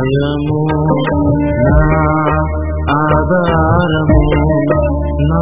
ఆశ్రయము నా ఆధారము నా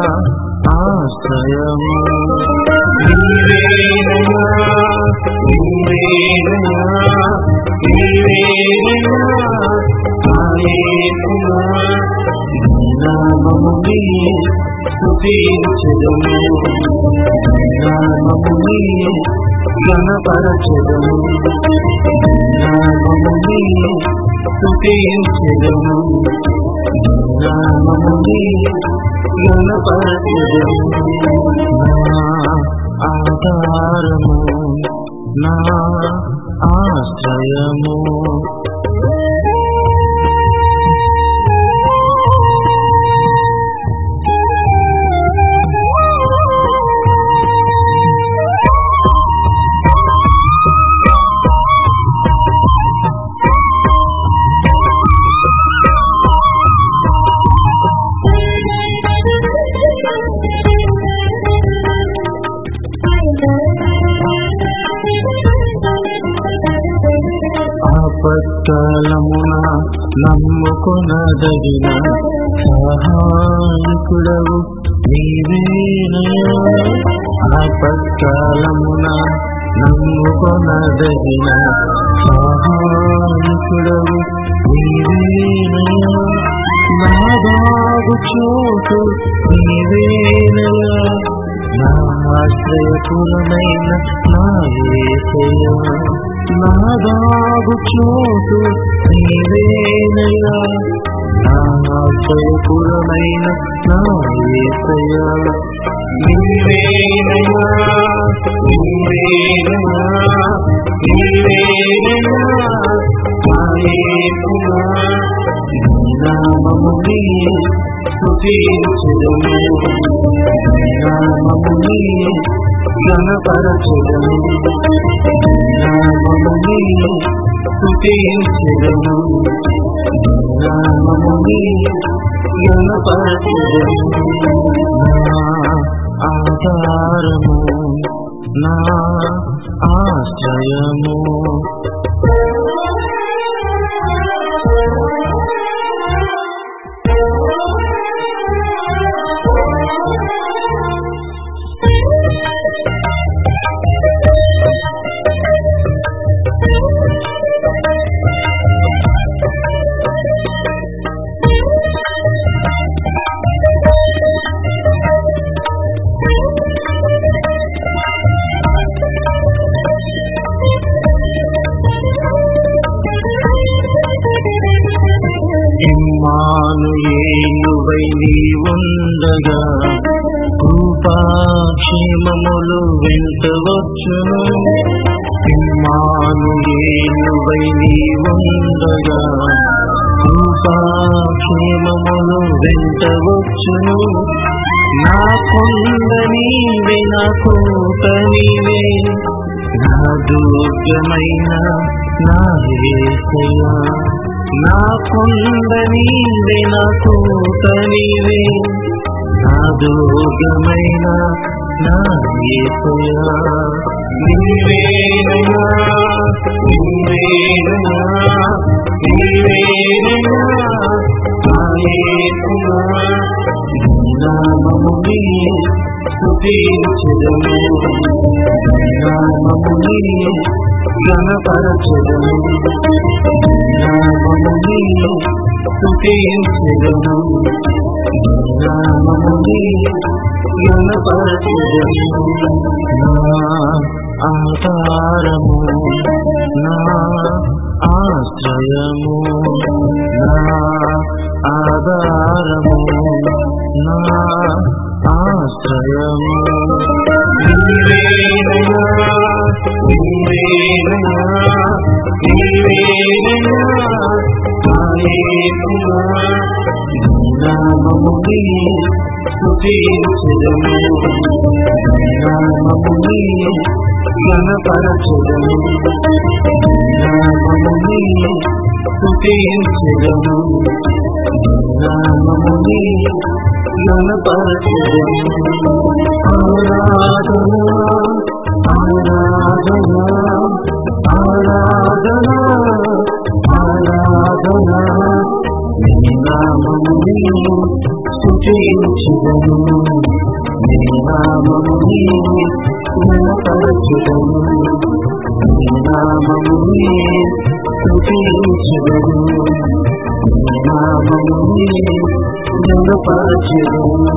ఆశ్రయము నీవేనయ్యా, నీవేనయ్యా, నీవేనయ్యా, నా యేసువా, నీ నామముని స్తుతించెదము, నీ నామముని ఘనపరచెదము, నీ నామముని స్తుతించెదము, నీ నామముని ఘనపరచెదము. నా ఆధారము నా ఆశ్రయము ఆపత్కాలమున నమ్ముకొనదగిన సహాయకుడవు నీవేనయా ఆపత్కాలమున నమ్ముకొనదగిన సహాయకుడవు నీవేనయా నా బాగు చోటు నీవేనయా నా ఆశ్రయపురమైన నా ఏసయ్యా నా బాగు చోటు నీవేనయా నా ఆశ్రయపురమైన నా ఏసయ్యా నీవేనయా నీవేనయా నీవేనయా నా ఏసయ్యా నీ నామముని స్తుతించెదము నీ నామముని ఘనపరచెదము నీ నామముని స్తుతించెదము నీ నామముని ఘనపరచెదము నా ఆధారము నా ఆశ్రయము ఇమ్మానుయేలువై నీవుండగా కృపాక్షేమములు వెంటవచ్చును ఇమ్మానుయేలువై నీవుండగా కృపాక్షేమములు వెంటవచ్చును నా కొండ నీవే నా కోట నీవే నా దుర్గమైన నా యేసయ్యా నా కొండ నీవే నా కోట నీవే నా దుర్గమైన నా యేసయ్యా నీవేనయా నీవేనయా నీవేనయా నా యేసయ్యా నీ నామముని స్తుతించెదము నీ నామముని ఘనపరచెదము నీ నామముని స్తుతించెదము నీ నామముని ఘనపరచెదము నా ఆధారము నా ఆశ్రయము నా ఆధారము నా ఆశ్రయము నీవేనయా నీవేనయా నీవేనయా నా యేసువా, నీ నామముని స్తుతించెదము నీ నామముని ఘనపరచెదము నీ నామముని స్తుతించెదము నీ నామముని ఘనపరచెదము ఆరాధన ఆరాధన ఆరాధన ఆరాధన నామముని గణపరచెదము